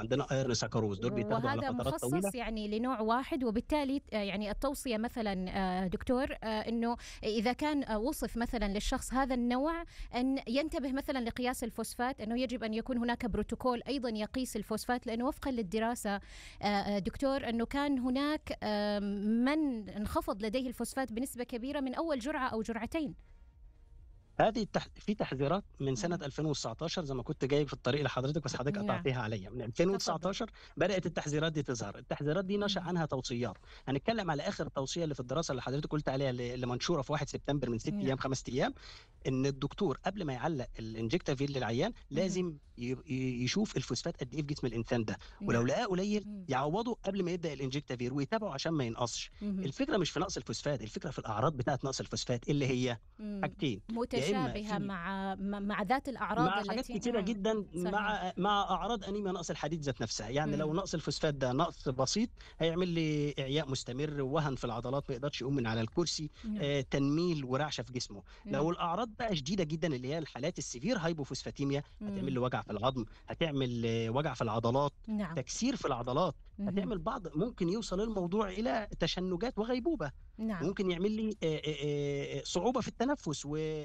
وعندنا ايرن سكروز دول بيتاخدوا على وهذا فترات طويله مخصص يعني لنوع واحد وبالتالي آه، يعني التوصيه مثلا آه، دكتور آه، انه اذا كان آه، وصف مثلا للشخص هذا النوع ان ينتبه مثلا لقياس الفوسفات انه يجب ان يكون هناك بروتوكول ايضا يقيس الفوسفات لانه وفقا للدراسه آه، آه، دكتور انه كان هناك آه، من انخفض لديه الفوسفات بنسبه كبيره من اول جرعه او جرعتين هذه التح... في تحذيرات من سنه 2019 زي ما كنت جاي في الطريق لحضرتك بس حضرتك نعم. قطعتيها عليا من 2019 بدات التحذيرات دي تظهر التحذيرات دي نشا مم. عنها توصيات هنتكلم على اخر توصيه اللي في الدراسه اللي حضرتك قلت عليها اللي اللي منشوره في 1 سبتمبر من ست نعم. ايام خمس ايام ان الدكتور قبل ما يعلق الانجكتافيل للعيان لازم ي... ي- يشوف الفوسفات قد ايه في جسم الانسان ده ولو نعم. لقاه قليل مم. يعوضه قبل ما يبدا الانجكتافير ويتابعه عشان ما ينقصش مهم. الفكره مش في نقص الفوسفات الفكره في الاعراض بتاعه نقص الفوسفات اللي هي مم. حاجتين متشابهه في- مع مع مع ذات الاعراض مع التي حاجات كتيرة نعم. جدا صحيح. مع مع اعراض انيميا نقص الحديد ذات نفسها يعني مم. لو نقص الفوسفات ده نقص بسيط هيعمل لي اعياء مستمر وهن في العضلات ما يقدرش يقوم من على الكرسي نعم. آه تنميل ورعشه في جسمه نعم. لو الاعراض بقى شديده جدا اللي هي الحالات السيفير هايبوفوسفاتيميا مم. هتعمل لي وجع في العظم هتعمل آه، وجع في العضلات نعم تكسير في العضلات مهم. هتعمل بعض ممكن يوصل الموضوع الى تشنجات وغيبوبه نعم ممكن يعمل لي آه، آه، آه، صعوبه في التنفس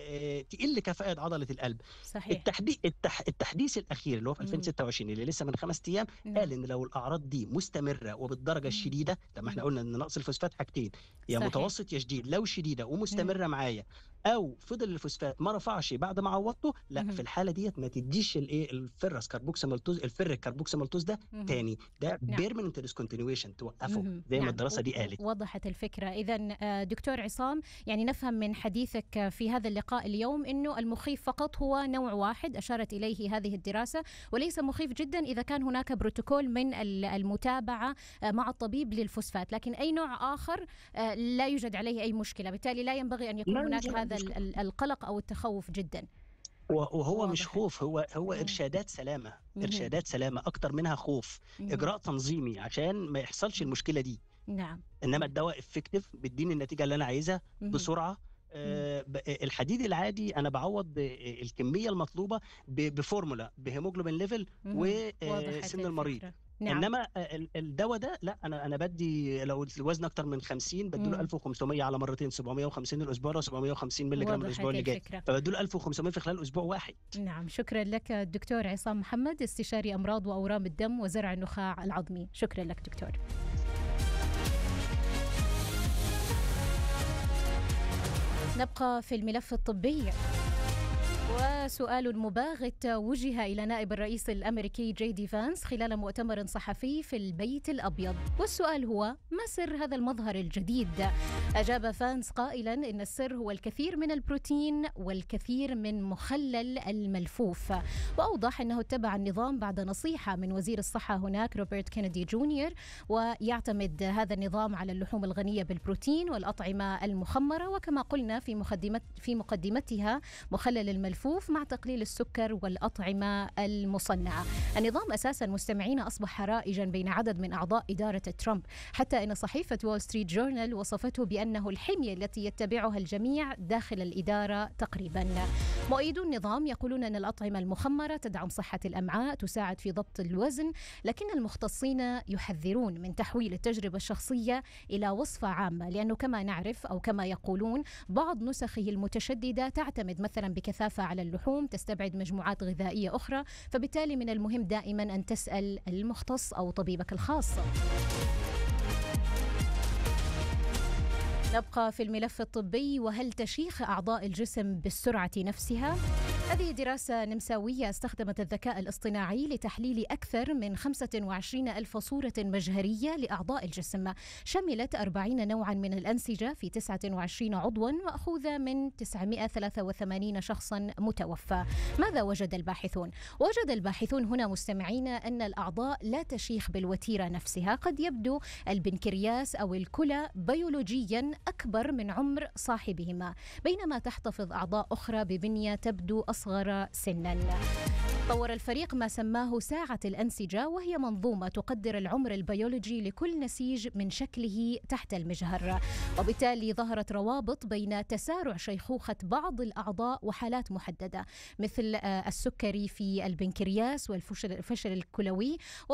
وتقل كفاءه عضله القلب صحيح التحديث التح... التحديث الاخير اللي هو في مم. 2026 اللي لسه من خمس ايام نعم. قال ان لو الاعراض دي مستمره وبالدرجه مم. الشديده طب ما احنا مم. قلنا ان نقص الفوسفات حاجتين يا صحيح. متوسط يا شديد لو شديده ومستمره معايا او فضل الفوسفات ما رفعش بعد ما عوضته لا مم. في الحاله ديت ما تديش الايه الفرس كربوكسيمالتوز الفر الكربوكسيمالتوز ده مهم. تاني ده نعم. بيرمننت ديسكونتينيويشن توقفه مهم. زي ما نعم. الدراسه دي قالت وضحت الفكرة إذا دكتور عصام يعني نفهم من حديثك آه، في هذا اللقاء اليوم أنه المخيف فقط هو نوع واحد أشارت إليه هذه الدراسة وليس مخيف جدا إذا كان هناك بروتوكول من ال- المتابعة آه، مع الطبيب للفوسفات لكن أي نوع آخر آه، لا يوجد عليه أي مشكلة بالتالي لا ينبغي أن يكون لا هناك يوجد هذا مشكلة. ال- ال- القلق أو التخوف جدا وهو مش واضح. خوف هو هو مم. ارشادات سلامه مهم. ارشادات سلامه اكتر منها خوف مهم. اجراء تنظيمي عشان ما يحصلش المشكله دي نعم انما الدواء افكتيف بيديني النتيجه اللي انا عايزها مهم. بسرعه آه، ب- الحديد العادي انا بعوض آه، الكميه المطلوبه ب- بفورمولا بهيموجلوبين ليفل مهم. وضحت وسن المريض الفكرة. نعم انما آه، ال- الدواء ده لا انا انا بدي لو الوزن اكتر من 50 بديله مم. 1500 على مرتين 750 الاسبوع ده و750 مللي جرام وضحت الاسبوع اللي جاي الفكرة. فبديله 1500 في خلال اسبوع واحد نعم شكرا لك الدكتور عصام محمد استشاري امراض واورام الدم وزرع النخاع العظمي شكرا لك دكتور نبقى في الملف الطبي وسؤال مباغت وجه إلى نائب الرئيس الأمريكي جي دي فانس خلال مؤتمر صحفي في البيت الأبيض والسؤال هو ما سر هذا المظهر الجديد؟ أجاب فانس قائلا إن السر هو الكثير من البروتين والكثير من مخلل الملفوف وأوضح أنه اتبع النظام بعد نصيحة من وزير الصحة هناك روبرت كينيدي جونيور ويعتمد هذا النظام على اللحوم الغنية بالبروتين والأطعمة المخمرة وكما قلنا في مقدمة في مقدمتها مخلل الملفوف مع تقليل السكر والأطعمة المصنعة النظام أساسا مستمعين أصبح رائجا بين عدد من أعضاء إدارة ترامب حتى أن صحيفة وول ستريت جورنال وصفته بأنه الحمية التي يتبعها الجميع داخل الإدارة تقريبا مؤيدو النظام يقولون أن الأطعمة المخمرة تدعم صحة الأمعاء تساعد في ضبط الوزن لكن المختصين يحذرون من تحويل التجربة الشخصية إلى وصفة عامة لأنه كما نعرف أو كما يقولون بعض نسخه المتشددة تعتمد مثلا بكثافة على اللحوم تستبعد مجموعات غذائية أخرى فبالتالي من المهم دائما أن تسأل المختص أو طبيبك الخاص نبقى في الملف الطبي وهل تشيخ أعضاء الجسم بالسرعة نفسها؟ هذه دراسة نمساوية استخدمت الذكاء الاصطناعي لتحليل أكثر من 25 ألف صورة مجهرية لأعضاء الجسم شملت 40 نوعا من الأنسجة في 29 عضوا مأخوذة من 983 شخصا متوفى ماذا وجد الباحثون؟ وجد الباحثون هنا مستمعين أن الأعضاء لا تشيخ بالوتيرة نفسها قد يبدو البنكرياس أو الكلى بيولوجيا أكبر من عمر صاحبهما بينما تحتفظ أعضاء أخرى ببنية تبدو أصغر سنا طور الفريق ما سماه ساعة الأنسجة وهي منظومة تقدر العمر البيولوجي لكل نسيج من شكله تحت المجهر وبالتالي ظهرت روابط بين تسارع شيخوخة بعض الأعضاء وحالات محددة مثل السكري في البنكرياس والفشل الكلوي